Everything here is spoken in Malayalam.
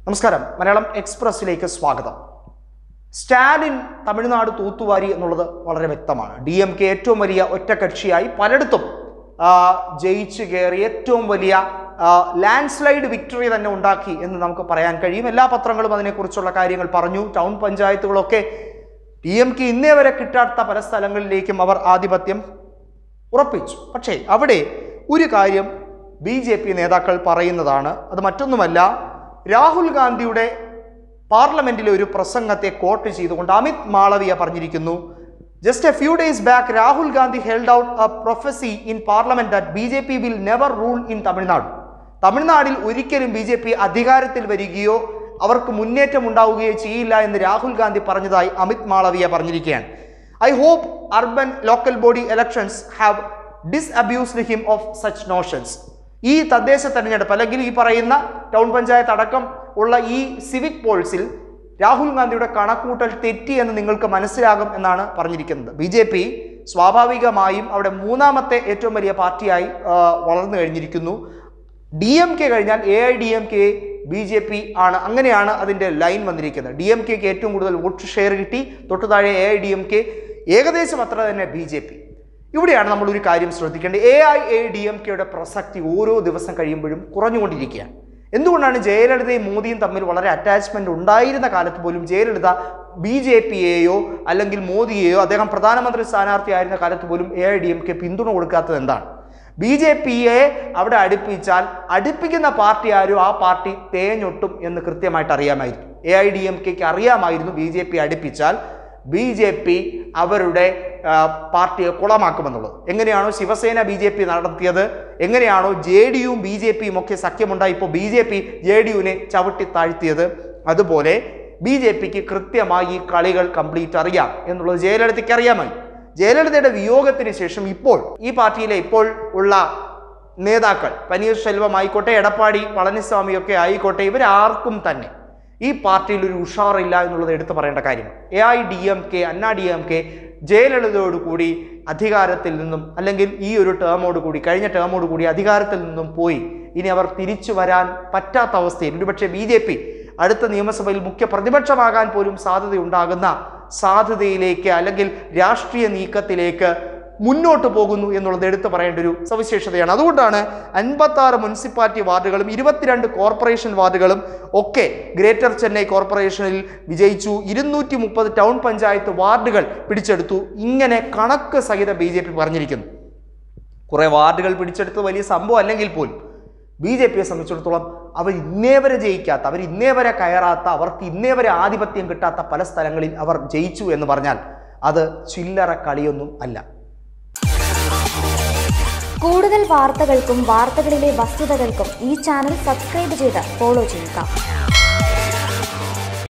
നമസ്കാരം മലയാളം എക്സ്പ്രസ്സിലേക്ക് സ്വാഗതം സ്റ്റാലിൻ തമിഴ്നാട് തൂത്തുവാരി എന്നുള്ളത് വളരെ വ്യക്തമാണ് ഡി എം കെ ഏറ്റവും വലിയ ഒറ്റക്കക്ഷിയായി പലയിടത്തും ആ, ജയിച്ചു കയറി ഏറ്റവും വലിയ ലാൻഡ് സ്ലൈഡ് വിക്ടറി തന്നെ ഉണ്ടാക്കി എന്ന് നമുക്ക് പറയാൻ കഴിയും എല്ലാ പത്രങ്ങളും അതിനെക്കുറിച്ചുള്ള കാര്യങ്ങൾ പറഞ്ഞു ടൗൺ പഞ്ചായത്തുകളൊക്കെ ഡി എം കെ ഇന്നേ വരെ കിട്ടാത്ത പല സ്ഥലങ്ങളിലേക്കും അവർ ആധിപത്യം ഉറപ്പിച്ചു പക്ഷേ അവിടെ ഒരു കാര്യം ബി ജെ പി നേതാക്കൾ പറയുന്നതാണ് അത് മറ്റൊന്നുമല്ല രാഹുൽ ഗാന്ധിയുടെ പാർലമെന്റിലെ ഒരു പ്രസംഗത്തെ കോട്ട് ചെയ്തുകൊണ്ട് അമിത് മാളവിയ പറഞ്ഞിരിക്കുന്നു just a few days back Rahul Gandhi held out a prophecy in parliament that B J P will never rule in Tamil Nadu തമിഴ്നാടിൽ ഒരിക്കലും ബി ജെ പി അധികാരത്തിൽ വരികയോ അവർക്ക് മുന്നേറ്റം ഉണ്ടാവുകയോ ചെയ്യില്ല എന്ന് രാഹുൽ ഗാന്ധി പറഞ്ഞതായി അമിത് മാളവിയ പറഞ്ഞിരിക്കുകയാണ് I hope urban local body elections have disabused him of such notions ഈ തദ്ദേശ തെരഞ്ഞെടുപ്പ് അല്ലെങ്കിൽ ഈ പറയുന്ന ടൗൺ പഞ്ചായത്ത് അടക്കം ഉള്ള ഈ സിവിക് പോൾസിൽ രാഹുൽ ഗാന്ധിയുടെ കണക്കൂട്ടൽ തെറ്റി എന്ന് നിങ്ങൾക്ക് മനസ്സിലാകും എന്നാണ് പറഞ്ഞിരിക്കുന്നത് ബി ജെ പി സ്വാഭാവികമായും അവിടെ മൂന്നാമത്തെ ഏറ്റവും വലിയ പാർട്ടിയായി ആ, വളർന്നു കഴിഞ്ഞിരിക്കുന്നു ഡി എം കെ കഴിഞ്ഞാൽ A I D M K B J P ആണ് അങ്ങനെയാണ് അതിൻ്റെ ലൈൻ വന്നിരിക്കുന്നത് ഡി എം കെക്ക് ഏറ്റവും കൂടുതൽ വോട്ട് ഷെയർ കിട്ടി തൊട്ടു താഴെ A I D M K ഏകദേശം അത്ര തന്നെ ബി ജെ പി ഇവിടെയാണ് നമ്മൾ ഒരു കാര്യം ശ്രദ്ധിക്കേണ്ടത് A I A D M കെയുടെ പ്രസക്തി ഓരോ ദിവസം കഴിയുമ്പോഴും കുറഞ്ഞുകൊണ്ടിരിക്കുകയാണ് എന്തുകൊണ്ടാണ് ജയലളിതയും മോദിയും തമ്മിൽ വളരെ അറ്റാച്ച്മെന്റ് ഉണ്ടായിരുന്ന കാലത്ത് പോലും ജയലളിത ബി ജെ പിയെയോ അല്ലെങ്കിൽ മോദിയെയോ അദ്ദേഹം പ്രധാനമന്ത്രി സ്ഥാനാർത്ഥിയായിരുന്ന കാലത്ത് പോലും A I D M K പിന്തുണ കൊടുക്കാത്തത് എന്താണ് ബി ജെ പിയെ അവിടെ അടുപ്പിച്ചാൽ അടുപ്പിക്കുന്ന പാർട്ടി ആരും ആ പാർട്ടി തേഞ്ഞൊട്ടും എന്ന് കൃത്യമായിട്ട് അറിയാമായിരുന്നു എ ഐ ഡി എം കെക്ക് അറിയാമായിരുന്നു ബി ജെ പി അടുപ്പിച്ചാൽ ബി ജെ പി അവരുടെ ആ, പാർട്ടിയെ കുളമാക്കുമെന്നുള്ളത് എങ്ങനെയാണോ ശിവസേന ബി ജെ പി നടത്തിയത് എങ്ങനെയാണോ ജെ ഡി യുവും ബി ജെ പിയും ഒക്കെ സഖ്യമുണ്ടായി ഇപ്പോൾ B J P J D യുവിനെ ചവിട്ടി താഴ്ത്തിയത് അതുപോലെ ബി ജെ പിക്ക് കൃത്യമായി ഈ കളികൾ കംപ്ലീറ്റ് അറിയാം എന്നുള്ളത് ജയലളിതയ്ക്ക് അറിയാമായി ജയലളിതയുടെ വിയോഗത്തിന് ശേഷം ഇപ്പോൾ ഈ പാർട്ടിയിലെ ഇപ്പോൾ ഉള്ള നേതാക്കൾ പനീർശെൽവം ആയിക്കോട്ടെ എടപ്പാടി പളനിസ്വാമിയൊക്കെ ആയിക്കോട്ടെ ഇവരാർക്കും തന്നെ ഈ പാർട്ടിയിൽ ഒരു ഉഷാറില്ല എന്നുള്ളത് എടുത്തു പറയേണ്ട കാര്യം A I D M K Anna D M K ജയലളിതയോട് കൂടി അധികാരത്തിൽ നിന്നും അല്ലെങ്കിൽ ഈ ഒരു ടേമോട് കൂടി കഴിഞ്ഞ ടേമോട് കൂടി അധികാരത്തിൽ നിന്നും പോയി ഇനി അവർ തിരിച്ചു വരാൻ പറ്റാത്ത അവസ്ഥയിൽ ഒരുപക്ഷെ ബി ജെ പി അടുത്ത നിയമസഭയിൽ മുഖ്യ പ്രതിപക്ഷമാകാൻ പോലും സാധ്യതയുണ്ടാകുന്ന സാധ്യതയിലേക്ക് അല്ലെങ്കിൽ രാഷ്ട്രീയ നീക്കത്തിലേക്ക് മുന്നോട്ട് പോകുന്നു എന്നുള്ളത് എടുത്തു പറയേണ്ട ഒരു സവിശേഷതയാണ് അതുകൊണ്ടാണ് അൻപത്തി ആറ് മുനിസിപ്പാലിറ്റി വാർഡുകളും ഇരുപത്തിരണ്ട് കോർപ്പറേഷൻ വാർഡുകളും ഒക്കെ ഗ്രേറ്റർ ചെന്നൈ കോർപ്പറേഷനിൽ വിജയിച്ചു ഇരുന്നൂറ്റി മുപ്പത് ടൗൺ പഞ്ചായത്ത് വാർഡുകൾ പിടിച്ചെടുത്തു ഇങ്ങനെ കണക്ക് സഹിതം ബി ജെ പി പറഞ്ഞിരിക്കുന്നു കുറെ വാർഡുകൾ പിടിച്ചെടുത്ത് വലിയ സംഭവം അല്ലെങ്കിൽ പോലും ബി ജെ പിയെ സംബന്ധിച്ചിടത്തോളം അവർ ഇന്നേ വരെ ജയിക്കാത്ത അവർ ഇന്നേ വരെ കയറാത്ത അവർക്ക് ഇന്നേ വരെ ആധിപത്യം കിട്ടാത്ത പല സ്ഥലങ്ങളിൽ അവർ ജയിച്ചു എന്ന് പറഞ്ഞാൽ അത് ചില്ലറ കളിയൊന്നും അല്ല കൂടുതൽ വാർത്തകൾക്കും വാർത്തകളിലെ വസ്തുതകൾക്കും ഈ ചാനൽ സബ്സ്ക്രൈബ് ചെയ്ത് ഫോളോ ചെയ്യുക